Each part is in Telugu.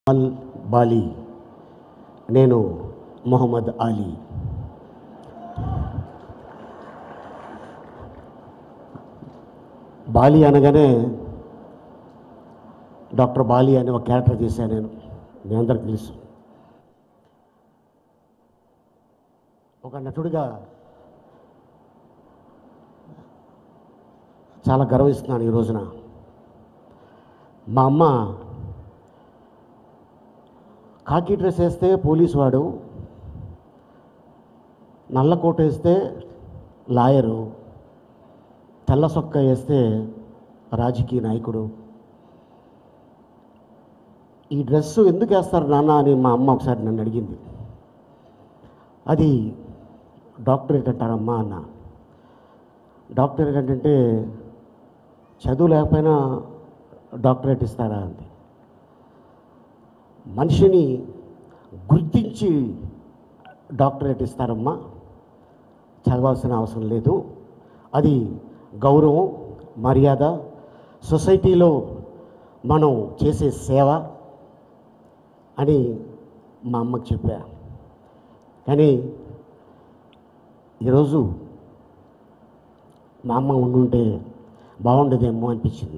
అల్ బాలి నేను మొహమ్మద్ అలీ బాలి అనగానే డాక్టర్ బాలి అనే ఒక క్యారెక్టర్ చేశాను నేను మీ అందరికి తెలుసు ఒక నటుడిగా చాలా గర్విస్తున్నాను ఈ రోజున మా అమ్మ కాకి డ్రెస్ వేస్తే పోలీసు వాడు నల్ల కోట్ వేస్తే లాయరు తెల్ల సొక్క వేస్తే రాజకీయ నాయకుడు ఈ డ్రెస్ ఎందుకు వేస్తారు నాన్న అని మా అమ్మ ఒకసారి నన్ను అడిగింది అది డాక్టరేట్ అంటారమ్మా అన్న డాక్టరేట్ అంటే చదువు లేకపోయినా డాక్టరేట్ ఇస్తారా అంది మనిషిని గుర్తించి డాక్టరేట్ ఇస్తారమ్మా చదవాల్సిన అవసరం లేదు అది గౌరవం మర్యాద సొసైటీలో మనం చేసే సేవ అని మా అమ్మకి చెప్పా కానీ ఈరోజు మా అమ్మ ఉండుంటే బాగుండేదేమో అనిపించింది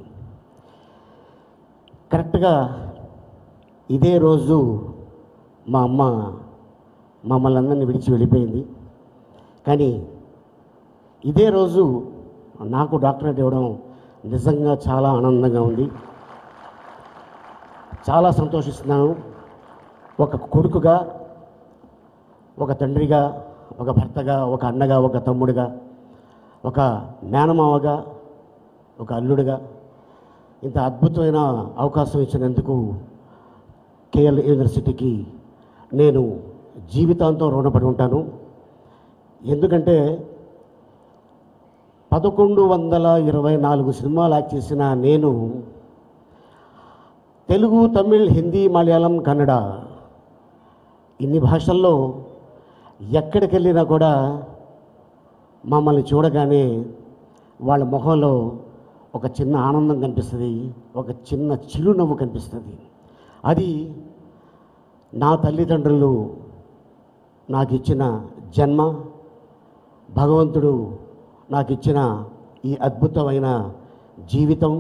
కరెక్ట్గా ఇదే రోజు మా అమ్మ మమ్మల్ని అందరినీ విడిచి వెళ్ళిపోయింది కానీ ఇదే రోజు నాకు డాక్టరేట్ ఇవ్వడం నిజంగా చాలా ఆనందంగా ఉంది చాలా సంతోషిస్తున్నాను ఒక కొడుకుగా ఒక తండ్రిగా ఒక భర్తగా ఒక అన్నగా ఒక తమ్ముడిగా ఒక మేనమావగా ఒక అల్లుడిగా ఇంత అద్భుతమైన అవకాశం ఇచ్చినందుకు కేఎల్ యూనివర్సిటీకి నేను జీవితాంతం రుణపడి ఉంటాను ఎందుకంటే పదకొండు వందల ఇరవై నాలుగు సినిమాలు యాక్ట్ చేసిన నేను తెలుగు తమిళ్ హిందీ మలయాళం కన్నడ ఇన్ని భాషల్లో ఎక్కడికి వెళ్ళినా కూడా మమ్మల్ని చూడగానే వాళ్ళ మొహంలో ఒక చిన్న ఆనందం కనిపిస్తుంది ఒక చిన్న చిరునవ్వు కనిపిస్తుంది అది నా తల్లిదండ్రులు నాకు ఇచ్చిన జన్మ భగవంతుడు నాకు ఇచ్చిన ఈ అద్భుతమైన జీవితం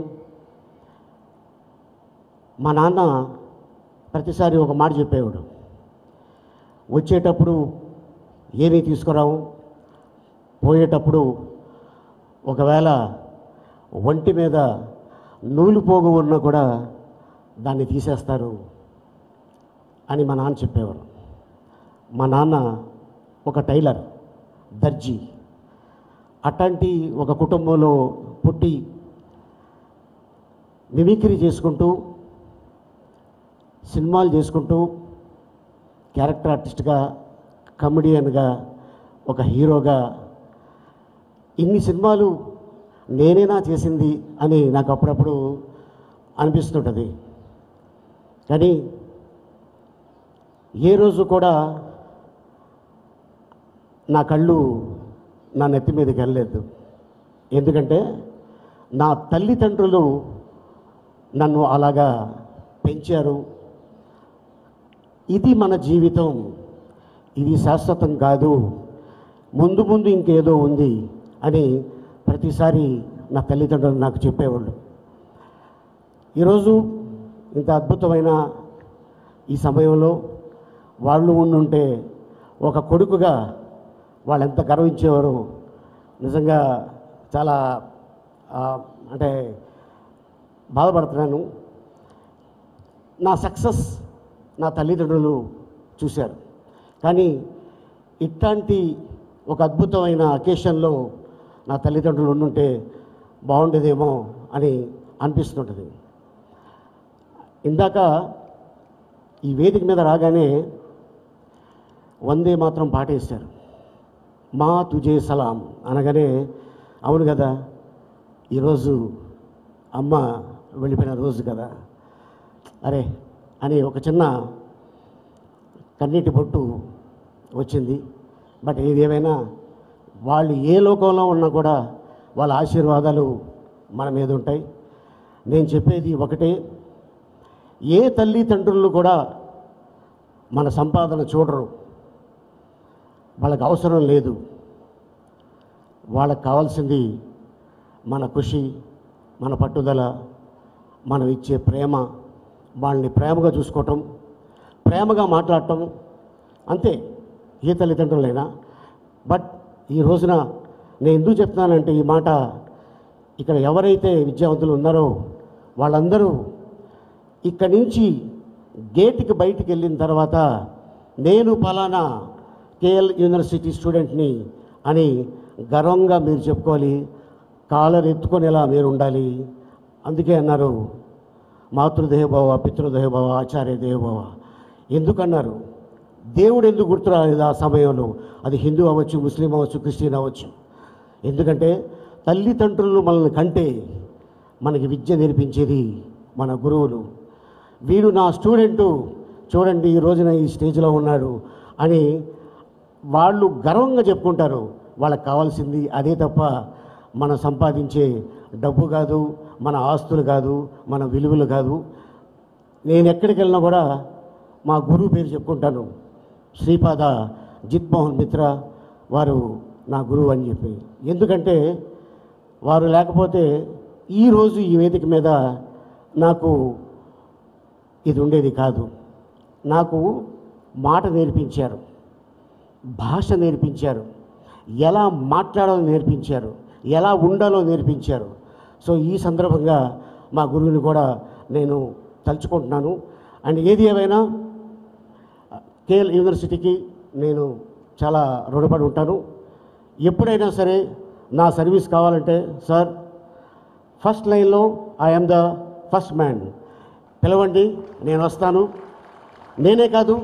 మా నాన్న ప్రతిసారి ఒక మాట చెప్పేవాడు వచ్చేటప్పుడు ఏమీ తీసుకురావు పోయేటప్పుడు ఒకవేళ ఒంటి మీద నూలు పోగు ఉన్నా కూడా దాన్ని తీసేస్తారు అని మా నాన్న చెప్పేవారు మా నాన్న ఒక టైలర్ దర్జీ అట్లాంటి ఒక కుటుంబంలో పుట్టి మిమిక్రీ చేసుకుంటూ సినిమాలు చేసుకుంటూ క్యారెక్టర్ ఆర్టిస్ట్గా కమెడియన్గా ఒక హీరోగా ఇన్ని సినిమాలు నేనేనా చేసింది అని నాకు అప్పుడప్పుడు అనిపిస్తుంటుంది కానీ ఏ రోజు కూడా నా కళ్ళు నా నెత్తి మీదకి వెళ్ళలేదు ఎందుకంటే నా తల్లిదండ్రులు నన్ను అలాగా పెంచారు ఇది మన జీవితం ఇది శాశ్వతం కాదు ముందు ముందు ఇంకేదో ఉంది అని ప్రతిసారి నా తల్లిదండ్రులు నాకు చెప్పేవాళ్ళు ఈరోజు ఇంత అద్భుతమైన ఈ సమయంలో వాళ్ళు ఉండుంటే ఒక కొడుకుగా వాళ్ళు ఎంత గర్వించేవారు నిజంగా చాలా ఆ, అంటే బాధపడుతున్నాను నా సక్సెస్ నా తల్లిదండ్రులు చూశారు కానీ ఇట్లాంటి ఒక అద్భుతమైన అకేషన్లో నా తల్లిదండ్రులు ఉండుంటే బాగుండేదేమో అని అనిపిస్తుంటుంది ఇందాక ఈ వేదిక మీద రాగానే వందే మాత్రం పాట వేశారు మా తుజే సలాం అనగానే అవును కదా ఈరోజు అమ్మ వెళ్ళిపోయిన రోజు కదా అరే అని ఒక చిన్న కన్నీటి బొట్టు వచ్చింది బట్ ఏది ఏమైనా వాళ్ళు ఏ లోకంలో ఉన్నా కూడా వాళ్ళ ఆశీర్వాదాలు మన మీద ఉంటాయి నేను చెప్పేది ఒకటే ఏ తల్లిదండ్రులు కూడా మన సంపాదన చూడరు వాళ్ళకి అవసరం లేదు వాళ్ళకి కావాల్సింది మన కృషి మన పట్టుదల మనం ఇచ్చే ప్రేమ వాళ్ళని ప్రేమగా చూసుకోవటం ప్రేమగా మాట్లాడటం అంతే ఏ తల్లిదండ్రులైనా బట్ ఈ రోజున నేను ఎందుకు చెప్తున్నానంటే ఈ మాట ఇక్కడ ఎవరైతే విద్యావంతులు ఉన్నారో వాళ్ళందరూ ఇక్కడి నుంచి గేట్కి బయటికి వెళ్ళిన తర్వాత నేను పలానా కేఎల్ యూనివర్సిటీ స్టూడెంట్ని అని గర్వంగా మీరు చెప్పుకోవాలి కాలర్ ఎత్తుకొనేలా మీరు ఉండాలి అందుకే అన్నారు మాతృదేవభవ పితృదేవభవ ఆచార్య దేవభవ ఎందుకన్నారు దేవుడు ఎందుకు గుర్తు రాలేదు ఆ సమయంలో అది హిందూ అవ్వచ్చు ముస్లిం అవ్వచ్చు క్రిస్టియన్ అవ్వచ్చు ఎందుకంటే తల్లిదండ్రులు మనల్ని కంటే మనకి విద్య నేర్పించేది మన గురువులు వీడు నా స్టూడెంటు చూడండి ఈ రోజున ఈ స్టేజ్లో ఉన్నాడు అని వాళ్ళు గర్వంగా చెప్పుకుంటారు వాళ్ళకి కావాల్సింది అదే తప్ప మనం సంపాదించే డబ్బు కాదు మన ఆస్తులు కాదు మన విలువలు కాదు నేను ఎక్కడికి వెళ్ళినా కూడా మా గురువు పేరు చెప్పుకుంటాను శ్రీపాద జిత్మోహన్ మిత్ర వారు నా గురువు అని చెప్పి ఎందుకంటే వారు లేకపోతే ఈరోజు ఈ వేదిక మీద నాకు ఇది ఉండేది కాదు నాకు మాట నేర్పించారు భాష నేర్పించారు ఎలా మాట్లాడాలో నేర్పించారు ఎలా ఉండాలో నేర్పించారు సో ఈ సందర్భంగా మా గురువుని కూడా నేను తలుచుకుంటున్నాను అండ్ ఏది ఏమైనా కేఎల్ యూనివర్సిటీకి నేను చాలా రుణపడి ఉంటాను ఎప్పుడైనా సరే నా సర్వీస్ కావాలంటే సార్ ఫస్ట్ లైన్లో ఐఎమ్ ద ఫస్ట్ మ్యాన్ పిలవండి నేను వస్తాను నేనే కాదు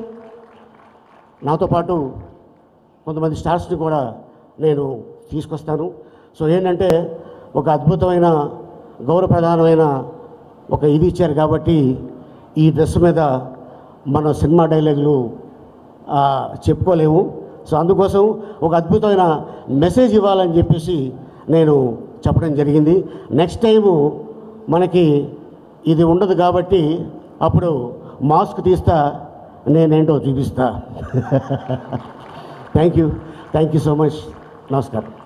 నాతో పాటు కొంతమంది స్టార్స్ని కూడా నేను తీసుకొస్తాను సో ఏంటంటే ఒక అద్భుతమైన గౌరవప్రధానమైన ఒక ఇది ఇచ్చారు కాబట్టి ఈ డ్రెస్ మీద మన సినిమా డైలాగులు ఆ, చెప్పుకోలేము సో అందుకోసం ఒక అద్భుతమైన మెసేజ్ ఇవ్వాలని చెప్పేసి నేను చెప్పడం జరిగింది నెక్స్ట్ టైము మనకి ఇది ఉండదు కాబట్టి అప్పుడు మాస్క్ తీస్తా నేనేంటో చూపిస్తా thank you thank you so much నమస్కారం